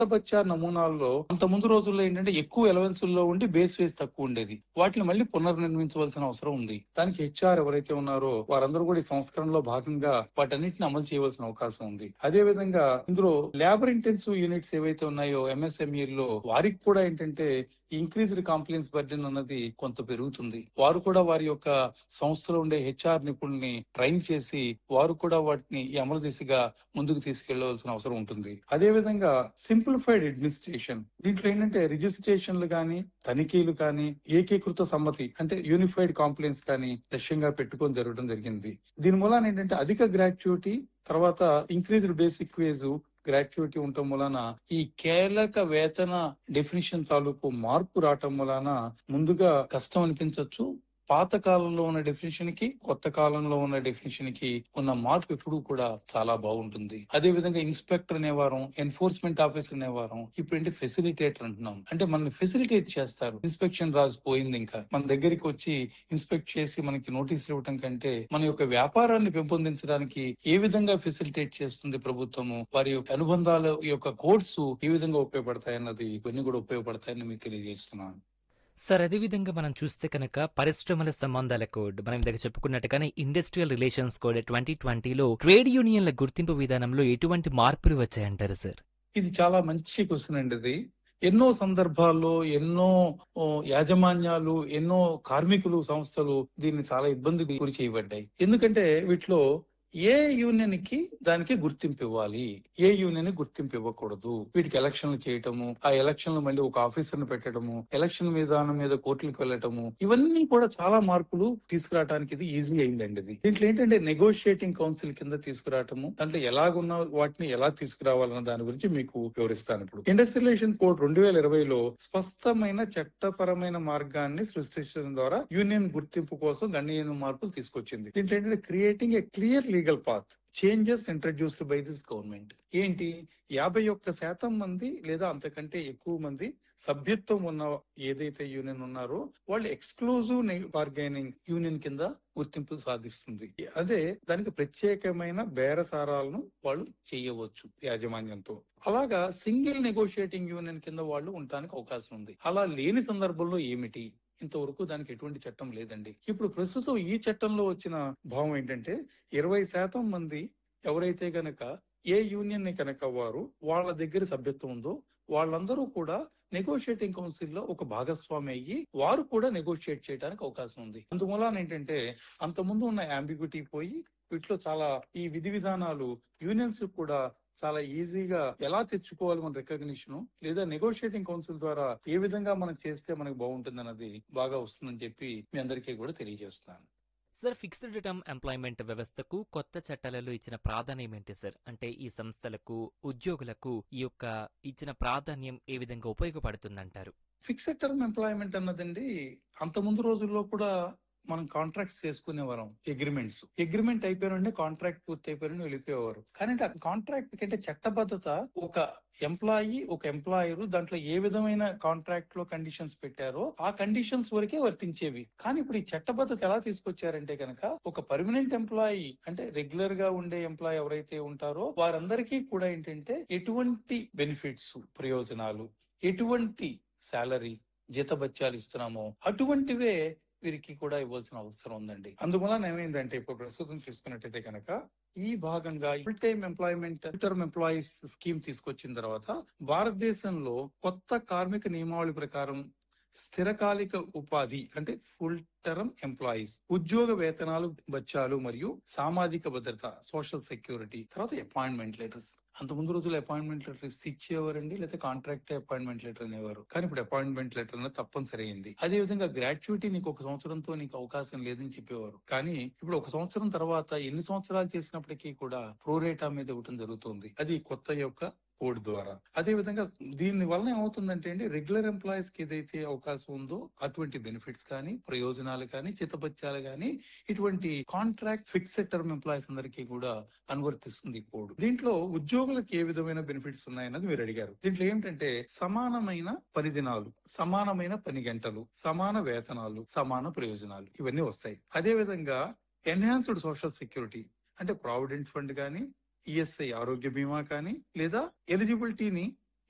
బచ్చా నమూనాల్లో అంత ముందు రోజుల్లో ఏంటంటే ఎక్కువ ఎలవెన్స్ లో ఉండి బేస్ వేస్ తక్కువ ఉండేది వాటిని మళ్ళీ పునర్నిర్మించవలసిన అవసరం ఉంది దానికి హెచ్ఆర్ ఎవరైతే ఉన్నారో వారందరూ కూడా ఈ సంస్కరణలో భాగంగా వాటన్నిటిని అమలు చేయవలసిన అవకాశం ఉంది అదే విధంగా ఇందులో లేబర్ ఇంటెన్సివ్ యూనిట్స్ ఏవైతే ఉన్నాయో ఎంఎస్ఎంఈ లో వారికి కూడా ఏంటంటే ఇంక్రీజ్డ్ కాంప్లైన్స్ బర్డెన్ అన్నది కొంత పెరుగుతుంది వారు కూడా వారి యొక్క సంస్థలో ఉండే హెచ్ఆర్ నిపుణుల్ని ట్రైన్ చేసి వారు కూడా వాటిని ఈ అమలు దిశగా ముందుకు తీసుకెళ్లవలసిన అవసరం ఉంటుంది అదే విధంగా సింప్లిఫైడ్ అడ్మినిస్ట్రేషన్ దీంట్లో ఏంటంటే రిజిస్ట్రేషన్లు కానీ తనిఖీలు కానీ ఏకీకృత సమ్మతి అంటే యూనిఫైడ్ కాంప్లైన్స్ కానీ లక్ష్యంగా పెట్టుకొని జరగడం జరిగింది దీని మూలాన ఏంటంటే అధిక గ్రాట్యుటీ తర్వాత ఇంక్రీజ్డ్ బేసిక్ వేజ్ గ్రాట్యుటీ ఉండటం వలన ఈ కీలక వేతన డెఫినిషన్ తాలూకు మార్పు రావటం వలన ముందుగా కష్టం అనిపించవచ్చు పాత కాలంలో ఉన్న డెఫినేషన్ కి కొత్త కాలంలో ఉన్న డెఫినేషన్ కి ఉన్న మార్పు ఎప్పుడు కూడా చాలా బాగుంటుంది అదే విధంగా ఇన్స్పెక్టర్ అనేవారం ఎన్ఫోర్స్మెంట్ ఆఫీసర్ అనేవారం ఇప్పుడు ఏంటి ఫెసిలిటేటర్ అంటున్నాం అంటే మనల్ని ఫెసిలిటేట్ చేస్తారు ఇన్స్పెక్షన్ రాజు పోయింది ఇంకా మన దగ్గరికి వచ్చి ఇన్స్పెక్ట్ చేసి మనకి నోటీసులు ఇవ్వటం కంటే మన యొక్క వ్యాపారాన్ని పెంపొందించడానికి ఏ విధంగా ఫెసిలిటేట్ చేస్తుంది ప్రభుత్వము వారి యొక్క అనుబంధాల యొక్క కోడ్స్ ఏ విధంగా ఉపయోగపడతాయన్నది ఇవన్నీ కూడా ఉపయోగపడతాయని మీకు తెలియజేస్తున్నాను సార్ అదేవిధంగా మనం చూస్తే కనుక పరిశ్రమల సంబంధాల కోడ్ మనం ఇందాక చెప్పుకున్నట్టుగానే ఇండస్ట్రియల్ రిలేషన్స్ కోడ్ ట్వంటీ ట్వంటీలో ట్రేడ్ యూనియన్ల గుర్తింపు విధానంలో ఎటువంటి మార్పులు వచ్చాయంటారు సార్ ఇది చాలా మంచి క్వశ్చన్ అండి ఇది ఎన్నో సందర్భాల్లో ఎన్నో ఓ, యాజమాన్యాలు ఎన్నో కార్మికులు సంస్థలు దీన్ని చాలా ఇబ్బందికి గురి చేయబడ్డాయి ఎందుకంటే వీటిలో ఏ యూనియన్ కి దానికి గుర్తింపు ఇవ్వాలి ఏ యూనియన్ కి గుర్తింపు ఇవ్వకూడదు వీటికి ఎలక్షన్లు చేయటము ఆ ఎలక్షన్లు మళ్ళీ ఒక ఆఫీసర్ ను పెట్టడము ఎలక్షన్ విధానం మీద కోర్టులకు వెళ్ళటము ఇవన్నీ కూడా చాలా మార్పులు తీసుకురావడానికి ఇది ఈజీ అయిందండి ఇది దీంట్లో ఏంటంటే నెగోషియేటింగ్ కౌన్సిల్ కింద తీసుకురావటము దాంట్లో ఎలాగున్న వాటిని ఎలా తీసుకురావాలన్న దాని గురించి మీకు వివరిస్తాను ఇప్పుడు ఇండస్ట్రియలైజేషన్ కోడ్ రెండు వేల ఇరవైలో స్పష్టమైన చట్టపరమైన మార్గాన్ని సృష్టించడం ద్వారా యూనియన్ గుర్తింపు కోసం గణనీయమైన మార్పులు తీసుకొచ్చింది దీంట్లో ఏంటంటే creating a clear legal path changes introduced by this government ఏంటి యాభై ఒక్క శాతం మంది లేదా అంతకంటే ఎక్కువ మంది సభ్యత్వం ఉన్న ఏదైతే యూనియన్ ఉన్నారో వాళ్ళు ఎక్స్క్లూజివ్ బార్గైనింగ్ యూనియన్ కింద గుర్తింపు సాధిస్తుంది అదే దానికి ప్రత్యేకమైన బేరసారాలను వాళ్ళు చేయవచ్చు యాజమాన్యంతో అలాగా సింగిల్ నెగోషియేటింగ్ యూనియన్ కింద వాళ్ళు ఉండడానికి అవకాశం ఉంది అలా లేని సందర్భంలో ఏమిటి ఇంతవరకు దానికి ఎటువంటి చట్టం లేదండి ఇప్పుడు ప్రస్తుతం ఈ చట్టంలో వచ్చిన భావం ఏంటంటే ఇరవై శాతం మంది ఎవరైతే గనక ఏ యూనియన్ ని కనుక వారు వాళ్ళ దగ్గర సభ్యత్వం ఉందో వాళ్ళందరూ కూడా నెగోషియేటింగ్ కౌన్సిల్ లో ఒక భాగస్వామి అయ్యి వారు కూడా నెగోషియేట్ చేయడానికి అవకాశం ఉంది అందువలన ఏంటంటే అంత ముందు ఉన్న అంబిగ్యూటీ పోయి వీటిలో చాలా ఈ విధి విధానాలు యూనియన్స్ కూడా చాలా ఈజీగా ఎలా తెచ్చుకోవాలి మన రికగ్నిషన్ లేదా నెగోషియేటింగ్ కౌన్సిల్ ద్వారా ఏ విధంగా మనం చేస్తే మనకు బాగుంటుంది అన్నది బాగా వస్తుందని చెప్పి మీ అందరికీ కూడా తెలియజేస్తాను సార్ ఫిక్స్డ్ టర్మ్ ఎంప్లాయ్మెంట్ వ్యవస్థకు కొత్త చట్టాలలో ఇచ్చిన ప్రాధాన్యం ఏంటి సార్ అంటే ఈ సంస్థలకు ఉద్యోగులకు ఈ యొక్క ఇచ్చిన ప్రాధాన్యం ఏ విధంగా ఉపయోగపడుతుందంటారు ఫిక్స్డ్ టర్మ్ ఎంప్లాయ్మెంట్ అన్నదండి అంత ముందు రోజుల్లో కూడా మనం కాంట్రాక్ట్స్ చేసుకునేవారం అగ్రిమెంట్స్ అగ్రిమెంట్ అయిపోయిన కాంట్రాక్ట్ పూర్తి అయిపోయిన వెళ్ళిపోయేవారు కానీ ఆ కాంట్రాక్ట్ కంటే చట్టబద్ధత ఒక ఎంప్లాయీ ఒక ఎంప్లాయర్ దాంట్లో ఏ విధమైన కాంట్రాక్ట్ లో కండిషన్స్ పెట్టారో ఆ కండిషన్స్ వరకే వర్తించేవి కానీ ఇప్పుడు ఈ చట్టబద్ధత ఎలా తీసుకొచ్చారంటే కనుక ఒక పర్మనెంట్ ఎంప్లాయీ అంటే రెగ్యులర్ గా ఉండే ఎంప్లాయీ ఎవరైతే ఉంటారో వారందరికీ కూడా ఏంటంటే ఎటువంటి బెనిఫిట్స్ ప్రయోజనాలు ఎటువంటి శాలరీ జీతభత్యాలు ఇస్తున్నామో అటువంటివే వీరికి కూడా ఇవ్వాల్సిన అవసరం ఉందండి అందువలన ఏమైందంటే ఇప్పుడు ప్రస్తుతం తీసుకున్నట్టయితే కనుక ఈ భాగంగా full time employment term employees scheme తీసుకొచ్చిన తర్వాత భారతదేశంలో కొత్త కార్మిక నియమావళి ప్రకారం స్థిరకాలిక ఉపాధి అంటే ఫుల్ టర్మ్ ఎంప్లాయీస్ ఉద్యోగ వేతనాలు బచ్చాలు మరియు సామాజిక భద్రత సోషల్ సెక్యూరిటీ తర్వాత అపాయింట్మెంట్ లెటర్స్ అంత ముందు రోజులు అపాయింట్మెంట్ లెటర్ ఇచ్చేవారండి లేదా కాంట్రాక్ట్ అపాయింట్మెంట్ లెటర్ అనేవారు కానీ ఇప్పుడు అపాయింట్మెంట్ లెటర్ అనేది తప్పనిసరి అయింది అదే విధంగా గ్రాట్యుటీ నీకు ఒక సంవత్సరంతో నీకు అవకాశం లేదని చెప్పేవారు కానీ ఇప్పుడు ఒక సంవత్సరం తర్వాత ఎన్ని సంవత్సరాలు చేసినప్పటికీ కూడా ప్రోరేటా మీద ఇవ్వటం జరుగుతుంది అది కొత్త యొక్క కోడ్ ద్వారా అదే విధంగా దీని వలన ఏమవుతుందంటే అండి రెగ్యులర్ ఎంప్లాయీస్ కి ఏదైతే అవకాశం ఉందో అటువంటి బెనిఫిట్స్ కానీ ప్రయోజనాలు కానీ చిత్తపత్యాలు కానీ ఇటువంటి కాంట్రాక్ట్ ఫిక్స్డ్ టర్మ్ ఎంప్లాయీస్ అందరికీ కూడా అనువర్తిస్తుంది ఈ కోడ్ దీంట్లో ఉద్యోగులకు ఏ విధమైన బెనిఫిట్స్ ఉన్నాయన్నది మీరు అడిగారు దీంట్లో ఏంటంటే సమానమైన పని దినాలు సమానమైన పని గంటలు సమాన వేతనాలు సమాన ప్రయోజనాలు ఇవన్నీ వస్తాయి అదే విధంగా ఎన్హాన్స్డ్ సోషల్ సెక్యూరిటీ అంటే ప్రావిడెంట్ ఫండ్ కానీ ఈఎస్ఐ ఆరోగ్య బీమా కానీ లేదా ఎలిజిబిలిటీని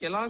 ఎలా